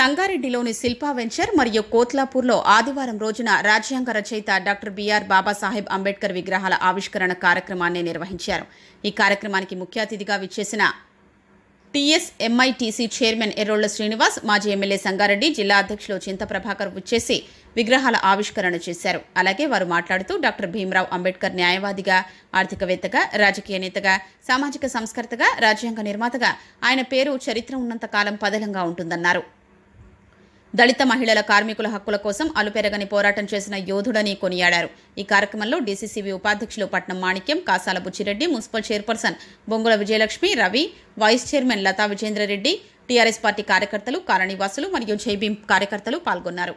సంగారెడ్డిలోని Shilpa venture మరియు కోత్లాపూర్లో ఆదివారం రోజున రాజ్యాంగ రచయిత డాక్టర్ బిఆర్ బాబాసాహెబ్ అంబేద్కర్ విగ్రహాల ఆవిష్కరణ కార్యక్రమాన్ని నిర్వహించారు ఈ కార్యక్రమానికి ముఖ్య అతిథిగా విచ్చేసిన TS MITC chairman Errolla Srinivas మాజీ ఎమ్మెల్యే సంగారెడ్డి జిల్లా అధ్యక్షులు చింత ప్రభాకర్ విచ్చేసి విగ్రహాల ఆవిష్కరణ చేశారు అలాగే వారు మాట్లాడుతూ డాక్టర్ భీమరావు అంబేద్కర్ న్యాయవాదిగా ఆర్థికవేత్తగా రాజకీయ నేతగా సామాజిక సంస్కర్తగా రాజ్యాంగ నిర్మాతగా ఆయన పేరు చరిత్ర ఉన్నంత కాలం పదలంగా ఉంటుందన్నారు దళిత మహిళల కార్మికుల హక్కుల కోసం అలుపెరగని పోరాటం చేసిన యోధుడని కొనియాడారు ఈ కార్యక్రమంలో డీసీసీబీ ఉపాధ్యక్షులు Patnam Manikyam Kasala Buchireddy municipal chairperson Bongula Vijayalakshmi Ravi vice chairman Latha Vijendrareddy TRS party కార్యకర్తలు కాలనీవాసులు మరియు జైభీం కార్యకర్తలు పాల్గొన్నారు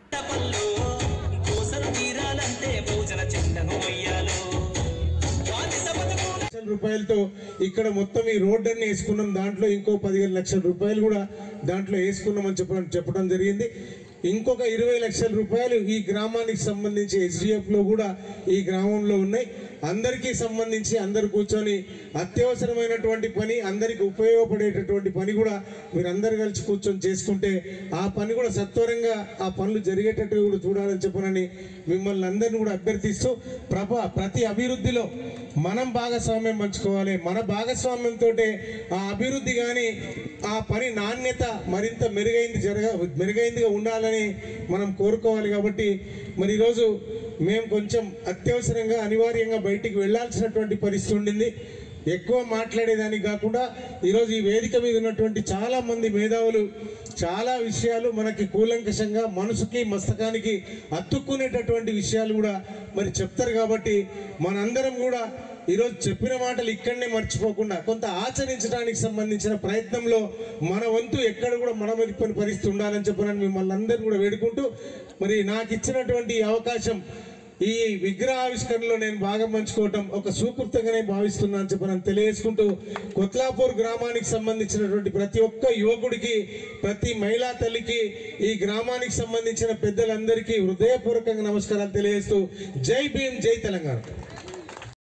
లక్షల రూపాయలతో ఇక్కడ మొత్తం ఈ రోడ్డన్ని వేసుకున్నాం దాంట్లో ఇంకో పదిహేను లక్షల రూపాయలు కూడా దాంట్లో వేసుకున్నామని చెప్పడం చెప్పడం జరిగింది ఇంకొక ఇరవై లక్షల రూపాయలు ఈ గ్రామానికి సంబంధించి ఎస్డిఎఫ్ లో కూడా ఈ గ్రామంలో ఉన్నాయి అందరికీ సంబంధించి అందరు కూర్చొని అత్యవసరమైనటువంటి పని అందరికి ఉపయోగపడేటటువంటి పని కూడా మీరందరు కలిసి కూర్చొని చేసుకుంటే ఆ పని కూడా సత్వరంగా ఆ పనులు జరిగేటట్టుగా కూడా చూడాలని చెప్పనని మిమ్మల్ని అందరిని కూడా అభ్యర్థిస్తూ ప్రభ ప్రతి అభివృద్ధిలో మనం భాగస్వామ్యం పంచుకోవాలి మన భాగస్వామ్యంతో ఆ అభివృద్ధి కానీ ఆ పని నాణ్యత మరింత మెరుగైంది జరగ మెరుగైందిగా ఉండాలని మనం కోరుకోవాలి కాబట్టి మరి ఈరోజు మేము కొంచెం అత్యవసరంగా అనివార్యంగా బయటికి వెళ్ళాల్సినటువంటి పరిస్థితి ఉండింది ఎక్కువ మాట్లాడేదానికి కాకుండా ఈరోజు ఈ వేదిక మీద ఉన్నటువంటి చాలా మంది మేధావులు చాలా విషయాలు మనకి కూలంకషంగా మనసుకి మస్తకానికి అతుక్కునేటటువంటి విషయాలు కూడా మరి చెప్తారు కాబట్టి మనందరం కూడా ఈరోజు చెప్పిన మాటలు ఇక్కడనే మర్చిపోకుండా కొంత ఆచరించడానికి సంబంధించిన ప్రయత్నంలో మన వంతు ఎక్కడ కూడా మన పని పరిస్థితి ఉండాలని చెప్పనని మిమ్మల్ని అందరినీ కూడా వేడుకుంటూ మరి నాకు ఇచ్చినటువంటి ఈ అవకాశం ఈ విగ్రహ ఆవిష్కరణలో నేను భాగం పంచుకోవటం ఒక సూకృతంగానే భావిస్తున్నాను చెప్పని తెలియజేసుకుంటూ కొత్లాపూర్ గ్రామానికి సంబంధించినటువంటి ప్రతి ఒక్క యువకుడికి ప్రతి మహిళా తల్లికి ఈ గ్రామానికి సంబంధించిన పెద్దలందరికీ హృదయపూర్వకంగా నమస్కారాలు తెలియజేస్తూ జై భీమ్ జై తెలంగాణ